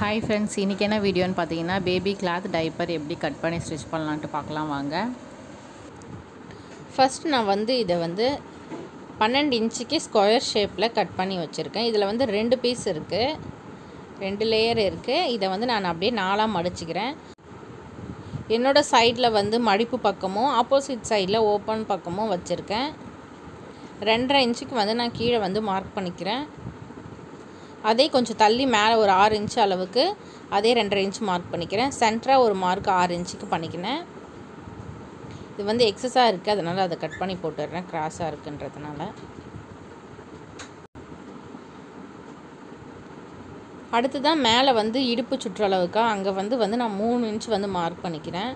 hi friends இன்றைக்கி என்ன வீடியோன்னு பார்த்தீங்கன்னா பேபி கிளாத் டைப்பர் எப்படி கட் பண்ணி ஸ்டிச் பண்ணலான்ட்டு பார்க்கலாம் வாங்க ஃபஸ்ட் நான் வந்து இதை வந்து பன்னெண்டு இன்ச்சுக்கு ஸ்கொயர் ஷேப்பில் கட் பண்ணி வச்சுருக்கேன் இதில் வந்து ரெண்டு பீஸ் இருக்குது ரெண்டு லேயர் இருக்குது இதை வந்து நான் அப்படியே நாலாக மடிச்சுக்கிறேன் என்னோடய சைடில் வந்து மடிப்பு பக்கமும் ஆப்போசிட் சைடில் ஓப்பன் பக்கமும் வச்சுருக்கேன் ரெண்டரை இன்ச்சுக்கு வந்து நான் கீழே வந்து மார்க் பண்ணிக்கிறேன் அதே கொஞ்சம் தள்ளி மேலே ஒரு ஆறு இன்ச்சு அளவுக்கு அதே ரெண்டரை இன்ச்சு மார்க் பண்ணிக்கிறேன் சென்டராக ஒரு மார்க் ஆறு இன்ச்சுக்கு பண்ணிக்கினேன் இது வந்து எக்ஸஸாக இருக்குது அதனால் அதை கட் பண்ணி போட்டுடுறேன் கிராஸாக இருக்குன்றதுனால அடுத்து தான் மேலே வந்து இடுப்பு சுற்றளவுக்கா அங்கே வந்து வந்து நான் மூணு இன்ச் வந்து மார்க் பண்ணிக்கிறேன்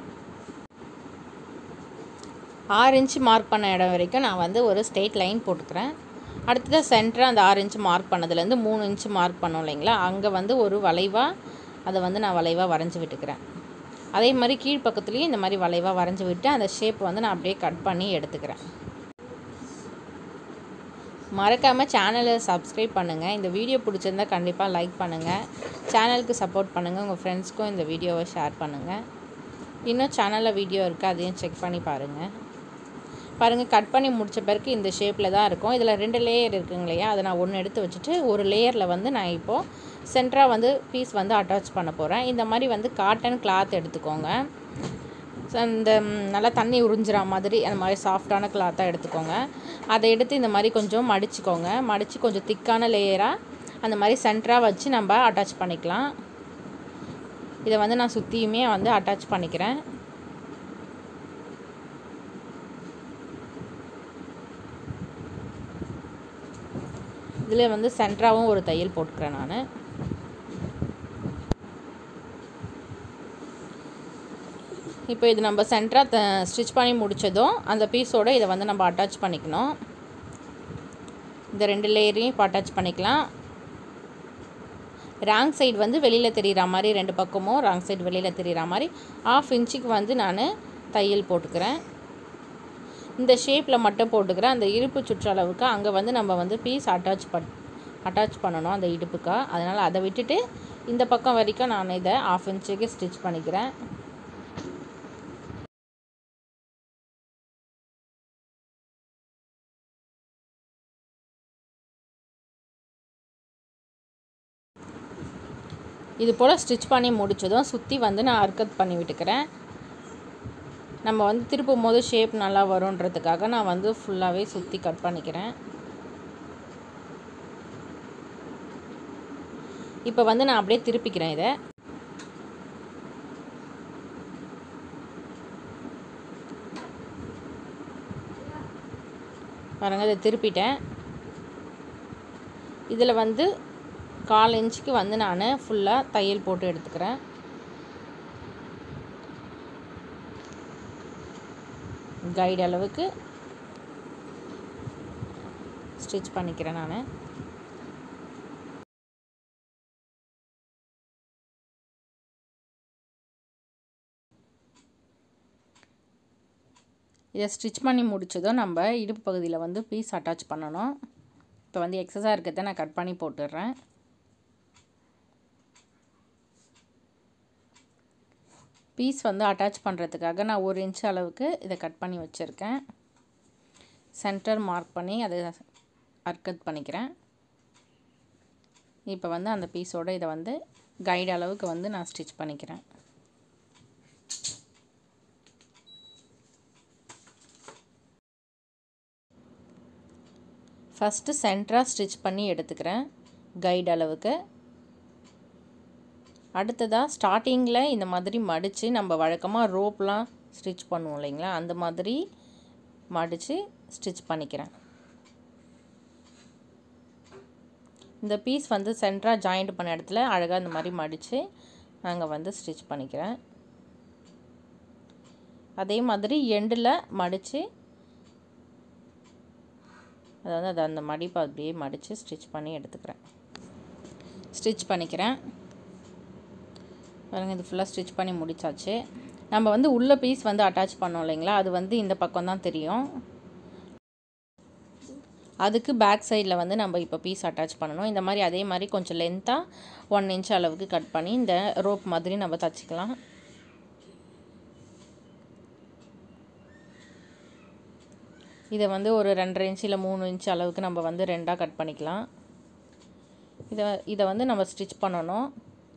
ஆறு இன்ச்சு மார்க் பண்ண இடம் வரைக்கும் நான் வந்து ஒரு ஸ்ட்ரெயிட் லைன் போட்டுக்கிறேன் அடுத்ததாக சென்டராக அந்த ஆறு இன்ச்சு மார்க் பண்ணதுலேருந்து மூணு இன்ச்சு மார்க் பண்ணோம் இல்லைங்களா அங்கே வந்து ஒரு வளைவாக அதை வந்து நான் வளைவாக வரைஞ்சி விட்டுக்கிறேன் அதே மாதிரி கீழ்ப்பக்கத்துலேயும் இந்த மாதிரி வளைவாக வரைஞ்சி விட்டு அந்த ஷேப் வந்து நான் அப்படியே கட் பண்ணி எடுத்துக்கிறேன் மறக்காமல் சேனலை சப்ஸ்கிரைப் பண்ணுங்கள் இந்த வீடியோ பிடிச்சிருந்தா கண்டிப்பாக லைக் பண்ணுங்கள் சேனலுக்கு சப்போர்ட் பண்ணுங்கள் உங்கள் ஃப்ரெண்ட்ஸ்க்கும் இந்த வீடியோவை ஷேர் பண்ணுங்கள் இன்னும் சேனலில் வீடியோ இருக்குது அதையும் செக் பண்ணி பாருங்கள் பாருங்கள் கட் பண்ணி முடித்த பிறகு இந்த ஷேப்பில் தான் இருக்கும் இதில் ரெண்டு லேயர் இருக்குங்க இல்லையா அதை நான் ஒன்று எடுத்து வச்சுட்டு ஒரு லேயரில் வந்து நான் இப்போது சென்டராக வந்து பீஸ் வந்து அட்டாச் பண்ண போகிறேன் இந்த மாதிரி வந்து காட்டன் கிளாத் எடுத்துக்கோங்க அந்த நல்லா தண்ணி உறிஞ்சிற மாதிரி அந்த மாதிரி சாஃப்டான கிளாத்தாக எடுத்துக்கோங்க அதை எடுத்து இந்த மாதிரி கொஞ்சம் மடிச்சுக்கோங்க மடித்து கொஞ்சம் திக்கான லேயராக அந்த மாதிரி சென்டராக வச்சு நம்ம அட்டாச் பண்ணிக்கலாம் இதை வந்து நான் சுற்றியுமே வந்து அட்டாச் பண்ணிக்கிறேன் இதில் வந்து சென்டராகவும் ஒரு தையல் போட்டுக்கிறேன் நான் இப்போ இது நம்ம சென்டராக ஸ்டிச் பண்ணி முடித்ததும் அந்த பீஸோடு இதை வந்து நம்ம அட்டாச் பண்ணிக்கணும் இந்த ரெண்டு லேயரையும் இப்போ அட்டாச் பண்ணிக்கலாம் ராங் சைடு வந்து வெளியில் தெரிகிற மாதிரி ரெண்டு பக்கமும் ராங் சைடு வெளியில் தெரிகிற மாதிரி ஆஃப் இன்ச்சுக்கு வந்து நான் தையல் போட்டுக்கிறேன் இந்த ஷேப்பில் மட்டும் போட்டுக்கிறேன் அந்த இடுப்பு சுற்றளவுக்கு அங்கே வந்து நம்ம வந்து பீஸ் அட்டாச் பண் அட்டாச் பண்ணணும் அந்த இடுப்புக்கா அதனால் அதை விட்டுட்டு இந்த பக்கம் வரைக்கும் நான் இதை ஆஃப் இன்ச்சுக்கு ஸ்டிச் பண்ணிக்கிறேன் இது போல் ஸ்டிச் பண்ணி முடித்ததும் சுற்றி வந்து நான் அர்க்கத் பண்ணி விட்டுக்கிறேன் நம்ம வந்து திருப்பும் போது ஷேப் நல்லா வரும்ன்றதுக்காக நான் வந்து ஃபுல்லாகவே சுற்றி கட் பண்ணிக்கிறேன் இப்போ வந்து நான் அப்படியே திருப்பிக்கிறேன் இதை பாருங்கள் இதை திருப்பிட்டேன் இதில் வந்து கால் இன்ச்சுக்கு வந்து நான் ஃபுல்லாக தையல் போட்டு எடுத்துக்கிறேன் கைடு அளவுக்கு ஸ்டிச் பண்ணிக்கிறேன் நான் இதை ஸ்டிச் பண்ணி முடித்ததும் நம்ம இடுப்பு பகுதியில் வந்து பீஸ் அட்டாச் பண்ணணும் இப்போ வந்து எக்ஸஸாக இருக்கிறத நான் கட் பண்ணி போட்டுடுறேன் பீஸ் வந்து அட்டாச் பண்ணுறதுக்காக நான் ஒரு இன்ச் அளவுக்கு இதை கட் பண்ணி வச்சுருக்கேன் சென்டர் மார்க் பண்ணி அதை அர்க்கத் பண்ணிக்கிறேன் இப்போ வந்து அந்த பீஸோடு இதை வந்து கைடு அளவுக்கு வந்து நான் ஸ்டிச் பண்ணிக்கிறேன் ஃபஸ்ட்டு சென்டராக ஸ்டிச் பண்ணி எடுத்துக்கிறேன் கைடு அளவுக்கு அடுத்ததாக ஸ்டார்டிங்கில் இந்த மாதிரி மடித்து நம்ம வழக்கமாக ரோப்லாம் ஸ்டிச் பண்ணுவோம் இல்லைங்களா அந்த மாதிரி மடித்து ஸ்டிச் பண்ணிக்கிறேன் இந்த பீஸ் வந்து சென்டராக ஜாயிண்ட் பண்ண இடத்துல அழகாக இந்த மாதிரி மடித்து நாங்கள் வந்து ஸ்டிச் பண்ணிக்கிறேன் அதே மாதிரி எண்டில் மடித்து அதாவது அதை அந்த மடிப்பை அப்படியே மடித்து ஸ்டிச் பண்ணி எடுத்துக்கிறேன் ஸ்டிச் பண்ணிக்கிறேன் பாருங்கள் இது ஃபுல்லாக ஸ்டிச் பண்ணி முடித்தாச்சு நம்ம வந்து உள்ள பீஸ் வந்து அட்டாச் பண்ணோம் இல்லைங்களா அது வந்து இந்த பக்கம் தான் தெரியும் அதுக்கு பேக் சைடில் வந்து நம்ம இப்போ பீஸ் அட்டாச் பண்ணணும் இந்த மாதிரி அதே மாதிரி கொஞ்சம் லென்த்தாக ஒன் இன்ச் அளவுக்கு கட் பண்ணி இந்த ரோப் மாதிரி நம்ம தச்சுக்கலாம் இதை வந்து ஒரு ரெண்டரை இன்ச் இல்லை மூணு இன்ச் அளவுக்கு நம்ம வந்து ரெண்டாக கட் பண்ணிக்கலாம் இதை இதை வந்து நம்ம ஸ்டிச் பண்ணணும்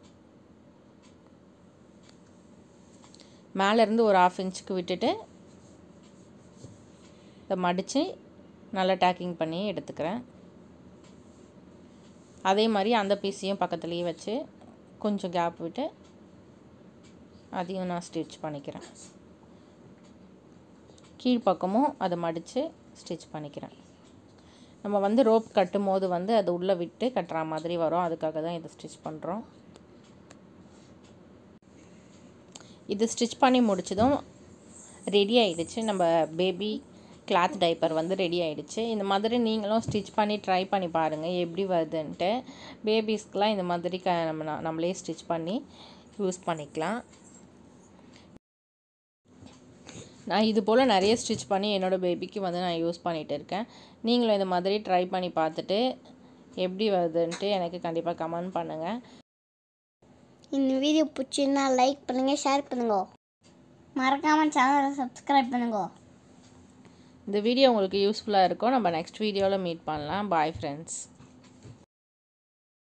மேலேருந்து ஒரு ஆஃப் இன்ச்சுக்கு விட்டுட்டு இதை மடித்து நல்லா டேக்கிங் பண்ணி எடுத்துக்கிறேன் அதே மாதிரி அந்த பீஸையும் பக்கத்துலேயே வச்சு கொஞ்சம் கேப் விட்டு அதையும் நான் ஸ்டிச் பண்ணிக்கிறேன் கீழ்ப்பக்கமும் அதை மடித்து ஸ்டிச் பண்ணிக்கிறேன் நம்ம வந்து ரோப் கட்டும் போது வந்து அது உள்ளே விட்டு கட்டுற மாதிரி வரும் அதுக்காக தான் இதை ஸ்டிச் பண்ணுறோம் இது ஸ்டிச் பண்ணி முடிச்சதும் ரெடி ஆகிடுச்சு நம்ம பேபி கிளாத் டைப்பர் வந்து ரெடி ஆகிடுச்சு இந்த மாதிரி நீங்களும் ஸ்டிச் பண்ணி ட்ரை பண்ணி பாருங்கள் எப்படி வருதுன்ட்டு பேபிஸ்க்கெலாம் இந்த மாதிரி க நம்ம நம்மளே ஸ்டிச் பண்ணி யூஸ் பண்ணிக்கலாம் நான் இது போல் நிறைய ஸ்டிச் பண்ணி என்னோடய பேபிக்கு வந்து நான் யூஸ் பண்ணிகிட்டு இருக்கேன் நீங்களும் இந்த மாதிரி ட்ரை பண்ணி பார்த்துட்டு எப்படி வருதுன்ட்டு எனக்கு கண்டிப்பாக கமெண்ட் பண்ணுங்கள் இந்த வீடியோ பிடிச்சிருந்தா லைக் பண்ணுங்க ஷேர் பண்ணுங்க மறக்காம சேனலை சப்ஸ்கிரைப் பண்ணுங்க இந்த வீடியோ உங்களுக்கு யூஸ்ஃபுல்லாக இருக்கும் நம்ம நெக்ஸ்ட் வீடியோவில் மீட் பண்ணலாம் பாய் ஃப்ரெண்ட்ஸ்